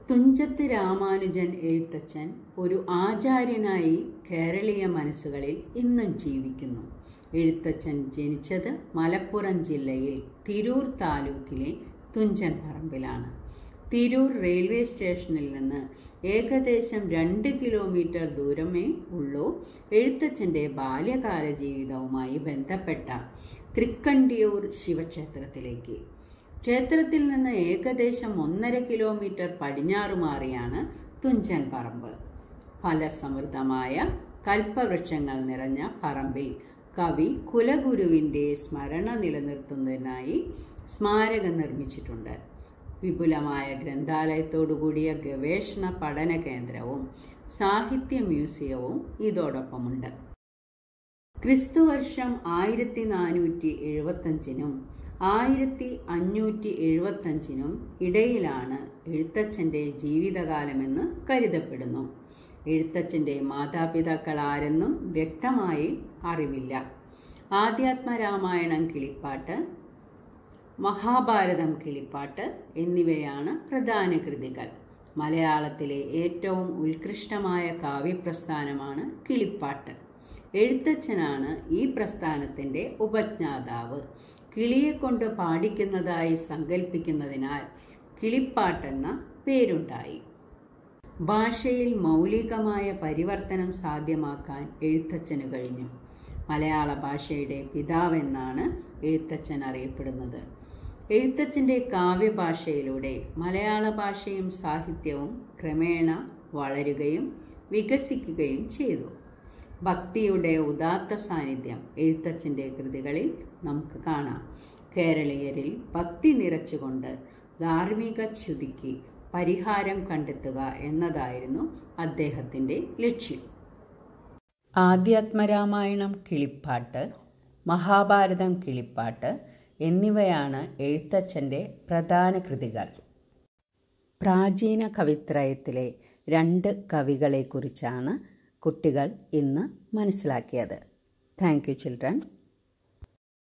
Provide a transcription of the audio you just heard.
തുഞ്ചത്ത് രാമാനുജൻ എഴുത്തച്ഛൻ ഒരു ആചാര്യനായി കേരളീയ മനസ്സുകളിൽ ഇന്നും ജീവിക്കുന്നു എഴുത്തച്ഛൻ ജനിച്ചത് മലപ്പുറം ജില്ലയിൽ തിരൂർ താലൂക്കിലെ തുഞ്ചൻ പറമ്പിലാണ് തിരൂർ റെയിൽവേ സ്റ്റേഷനിൽ നിന്ന് ഏകദേശം രണ്ട് കിലോമീറ്റർ ദൂരമേ ഉള്ളൂ എഴുത്തച്ഛൻ്റെ ബാല്യകാല ജീവിതവുമായി ബന്ധപ്പെട്ട തൃക്കണ്ടിയൂർ ശിവക്ഷേത്രത്തിലേക്ക് ക്ഷേത്രത്തിൽ നിന്ന് ഏകദേശം ഒന്നര കിലോമീറ്റർ പടിഞ്ഞാറ് മാറിയാണ് തുഞ്ചൻ പറമ്പ് ഫലസമൃദ്ധമായ കൽപ്പവൃക്ഷങ്ങൾ നിറഞ്ഞ പറമ്പിൽ കവി കുലഗുരുവിൻ്റെ സ്മരണ നിലനിർത്തുന്നതിനായി സ്മാരകം നിർമ്മിച്ചിട്ടുണ്ട് വിപുലമായ ഗ്രന്ഥാലയത്തോടുകൂടിയ ഗവേഷണ പഠന കേന്ദ്രവും സാഹിത്യ മ്യൂസിയവും ഇതോടൊപ്പമുണ്ട് ക്രിസ്തുവർഷം ആയിരത്തി നാനൂറ്റി എഴുപത്തഞ്ചിനും ആയിരത്തി അഞ്ഞൂറ്റി എഴുപത്തഞ്ചിനും ഇടയിലാണ് എഴുത്തച്ഛൻ്റെ ജീവിതകാലമെന്ന് കരുതപ്പെടുന്നു എഴുത്തച്ഛൻ്റെ മാതാപിതാക്കൾ ആരെന്നും വ്യക്തമായി അറിവില്ല ആധ്യാത്മരാമായണം കിളിപ്പാട്ട് മഹാഭാരതം കിളിപ്പാട്ട് എന്നിവയാണ് പ്രധാന കൃതികൾ മലയാളത്തിലെ ഏറ്റവും ഉത്കൃഷ്ടമായ കാവ്യപ്രസ്ഥാനമാണ് കിളിപ്പാട്ട് എഴുത്തച്ഛനാണ് ഈ പ്രസ്ഥാനത്തിൻ്റെ ഉപജ്ഞാതാവ് കിളിയെ കൊണ്ട് പാടിക്കുന്നതായി സങ്കല്പിക്കുന്നതിനാൽ കിളിപ്പാട്ടെന്ന പേരുണ്ടായി ഭാഷയിൽ മൗലികമായ പരിവർത്തനം സാധ്യമാക്കാൻ എഴുത്തച്ഛന് കഴിഞ്ഞു മലയാള ഭാഷയുടെ പിതാവെന്നാണ് എഴുത്തച്ഛൻ അറിയപ്പെടുന്നത് എഴുത്തച്ഛൻ്റെ കാവ്യഭാഷയിലൂടെ മലയാള ഭാഷയും സാഹിത്യവും ക്രമേണ വളരുകയും വികസിക്കുകയും ചെയ്തു ഭക്തിയുടെ ഉദാത്ത സാന്നിധ്യം എഴുത്തച്ഛൻ്റെ കൃതികളിൽ നമുക്ക് കാണാം കേരളീയരിൽ ഭക്തി നിറച്ചുകൊണ്ട് ധാർമ്മിക ച്യുതിക്ക് പരിഹാരം കണ്ടെത്തുക എന്നതായിരുന്നു അദ്ദേഹത്തിൻ്റെ ലക്ഷ്യം ആധ്യാത്മരാമായണം കിളിപ്പാട്ട് മഹാഭാരതം കിളിപ്പാട്ട് എന്നിവയാണ് എഴുത്തച്ഛൻ്റെ പ്രധാന കൃതികൾ പ്രാചീന കവിത്രയത്തിലെ രണ്ട് കവികളെക്കുറിച്ചാണ് കുട്ടികൾ ഇന്ന് മനസ്സിലാക്കിയത് താങ്ക് യു ചിൽഡ്രൻ